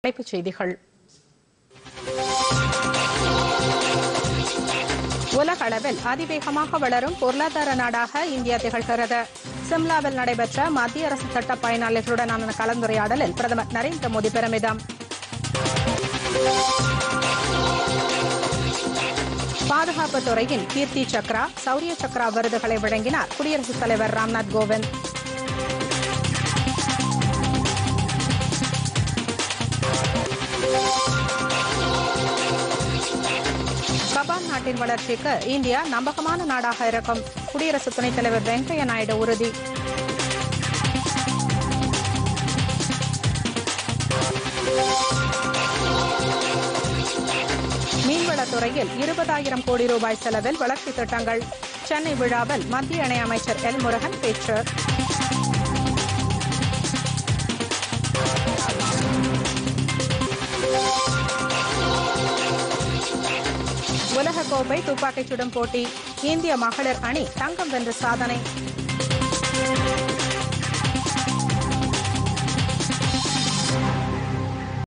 தலைப்புச் செய்திகள் உலக அளவில் அதிவேகமாக வளரும் பொருளாதார நாடாக இந்தியா திகழ்கிறது சிம்லாவில் நடைபெற்ற மத்திய அரசு சட்ட பயனாளிகளுடனான கலந்துரையாடலில் பிரதமர் நரேந்திர மோடி பெருமிதம் பாதுகாப்பு துறையின் கீர்த்தி சக்ரா சௌரிய சக்ரா விருதுகளை வழங்கினார் குடியரசுத் தலைவர் ராம்நாத் கோவிந்த் ஜப்பான் நாட்டின் வளர்ச்சிக்கு இந்தியா நம்பகமான நாடாக இருக்கும் குடியரசு துணைத் தலைவர் வெங்கையா நாயுடு உறுதி மீன்வளத்துறையில் இருபதாயிரம் கோடி ரூபாய் செலவில் வளர்ச்சி திட்டங்கள் சென்னை விழாவில் மத்திய இணையமைச்சர் எல் முருகன் பேச்சு உலகக்கோப்பை துப்பாக்கிச் சுடும் போட்டி இந்திய மகளிர் அணி தங்கம் வென்று சாதனை